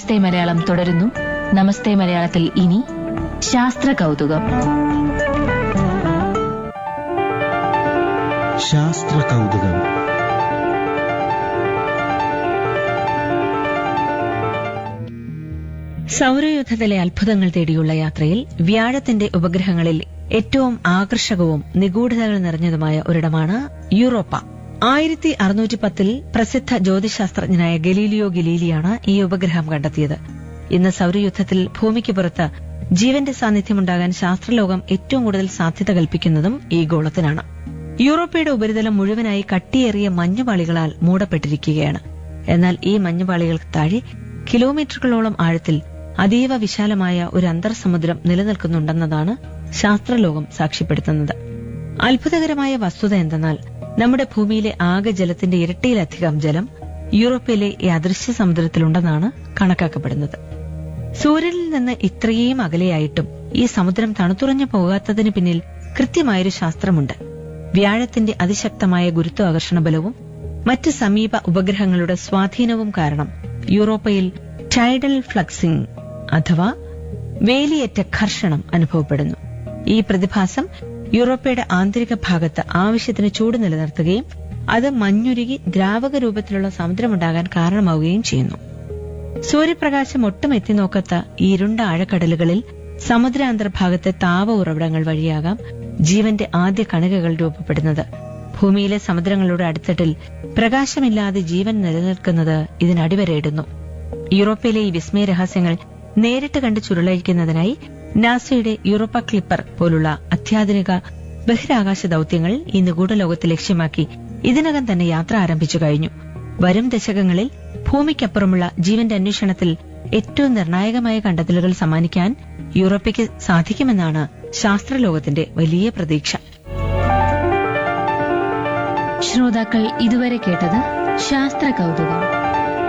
നമസ്തേ മലയാളം തുടരുന്നു നമസ്തേ മലയാളത്തിൽ ഇനി ശാസ്ത്ര കൗതുകം ശാസ്ത്ര കൗതുകം സൗരയൂഥത്തിലെ അത്ഭുതങ്ങൾ തേടിയുള്ള യാത്രയിൽ വ്യാഴത്തിന്റെ ഉപഗ്രഹങ്ങളിൽ ഏറ്റവും ആകർഷകവും നിഗൂഢതകൾ നിറഞ്ഞതുമായ ഒരിടമാണ് യൂറോപ്പ ആയിരത്തി അറുന്നൂറ്റി പത്തിൽ പ്രസിദ്ധ ജ്യോതിശാസ്ത്രജ്ഞനായ ഗലീലിയോ ഗലീലിയാണ് ഈ ഉപഗ്രഹം കണ്ടെത്തിയത് ഇന്ന് സൗരയൂഥത്തിൽ ഭൂമിക്ക് പുറത്ത് ജീവന്റെ സാന്നിധ്യമുണ്ടാകാൻ ശാസ്ത്രലോകം ഏറ്റവും കൂടുതൽ സാധ്യത കൽപ്പിക്കുന്നതും ഈ ഗോളത്തിനാണ് യൂറോപ്പയുടെ ഉപരിതലം മുഴുവനായി കട്ടിയേറിയ മഞ്ഞുപാളികളാൽ മൂടപ്പെട്ടിരിക്കുകയാണ് എന്നാൽ ഈ മഞ്ഞുപാളികൾക്ക് താഴെ കിലോമീറ്ററുകളോളം ആഴത്തിൽ അതീവ വിശാലമായ ഒരു അന്തർസമുദ്രം നിലനിൽക്കുന്നുണ്ടെന്നതാണ് ശാസ്ത്രലോകം സാക്ഷ്യപ്പെടുത്തുന്നത് അത്ഭുതകരമായ വസ്തുത എന്തെന്നാൽ നമ്മുടെ ഭൂമിയിലെ ആകെ ജലത്തിന്റെ ഇരട്ടിയിലധികം ജലം യൂറോപ്പിലെ ഈ അദൃശ്യ സമുദ്രത്തിലുണ്ടെന്നാണ് കണക്കാക്കപ്പെടുന്നത് സൂര്യനിൽ നിന്ന് ഇത്രയും അകലെയായിട്ടും ഈ സമുദ്രം തണുത്തുറഞ്ഞു പോകാത്തതിന് പിന്നിൽ കൃത്യമായൊരു ശാസ്ത്രമുണ്ട് വ്യാഴത്തിന്റെ അതിശക്തമായ ഗുരുത്വാകർഷണ ബലവും മറ്റ് സമീപ ഉപഗ്രഹങ്ങളുടെ സ്വാധീനവും കാരണം യൂറോപ്പയിൽ ടൈഡൽ ഫ്ലക്സിംഗ് അഥവാ വേലിയേറ്റ ഘർഷണം അനുഭവപ്പെടുന്നു ഈ പ്രതിഭാസം യൂറോപ്പയുടെ ആന്തരിക ഭാഗത്ത് ആവശ്യത്തിന് ചൂട് നിലനിർത്തുകയും അത് മഞ്ഞുരുകി ദ്രാവക രൂപത്തിലുള്ള സമുദ്രമുണ്ടാകാൻ കാരണമാവുകയും ചെയ്യുന്നു സൂര്യപ്രകാശം ഒട്ടും എത്തിനോക്കത്ത ഈ ഇരുണ്ട ആഴക്കടലുകളിൽ സമുദ്രാന്തർഭാഗത്തെ താപ ഉറവിടങ്ങൾ വഴിയാകാം ജീവന്റെ ആദ്യ കണികകൾ രൂപപ്പെടുന്നത് ഭൂമിയിലെ സമുദ്രങ്ങളുടെ അടിത്തട്ടിൽ പ്രകാശമില്ലാതെ ജീവൻ നിലനിൽക്കുന്നത് ഇതിനടിവരയിടുന്നു യൂറോപ്പിലെ ഈ വിസ്മയ രഹസ്യങ്ങൾ നേരിട്ട് കണ്ട് ചുരുളഴിക്കുന്നതിനായി നാസയുടെ യൂറോപ്പ ക്ലിപ്പർ പോലുള്ള അത്യാധുനിക ബഹിരാകാശ ദൌത്യങ്ങൾ ഈ നിഗൂഢ ലോകത്ത് ലക്ഷ്യമാക്കി ഇതിനകം തന്നെ യാത്ര ആരംഭിച്ചു കഴിഞ്ഞു വരും ദശകങ്ങളിൽ ഭൂമിക്കപ്പുറമുള്ള ജീവന്റെ അന്വേഷണത്തിൽ ഏറ്റവും നിർണായകമായ കണ്ടെത്തലുകൾ സമ്മാനിക്കാൻ യൂറോപ്പയ്ക്ക് സാധിക്കുമെന്നാണ് ശാസ്ത്രലോകത്തിന്റെ വലിയ പ്രതീക്ഷ ശ്രോതാക്കൾ ഇതുവരെ കേട്ടത് ശാസ്ത്ര കൗതുകം